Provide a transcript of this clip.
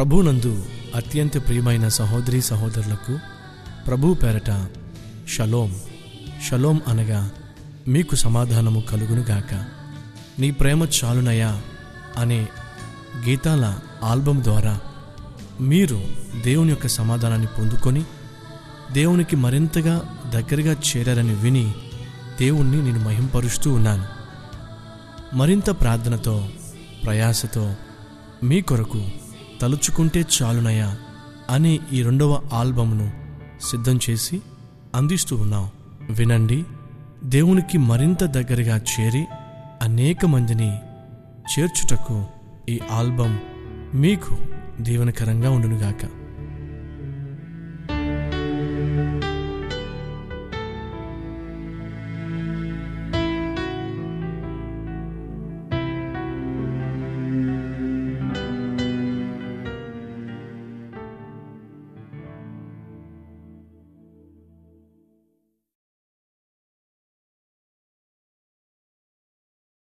ప్రభునందు అత్యంత ప్రియమైన సహోదరి సహోదరులకు ప్రభు పేరట షలోం షలోం అనగా మీకు సమాధానము కలుగునుగాక నీ ప్రేమ చాలునయా అనే గీతాల ఆల్బం ద్వారా మీరు దేవుని యొక్క సమాధానాన్ని పొందుకొని దేవునికి మరింతగా దగ్గరగా చేరారని విని దేవుణ్ణి నేను మహింపరుస్తూ ఉన్నాను మరింత ప్రార్థనతో ప్రయాసతో మీ కొరకు తలుచుకుంటే చాలునయా అనే ఈ రెండవ ఆల్బమ్ను సిద్ధం చేసి అందిస్తూ ఉన్నాం వినండి దేవునికి మరింత దగ్గరగా చేరి అనేక మందిని చేర్చుటకు ఈ ఆల్బం మీకు దీవెనకరంగా ఉండునుగాక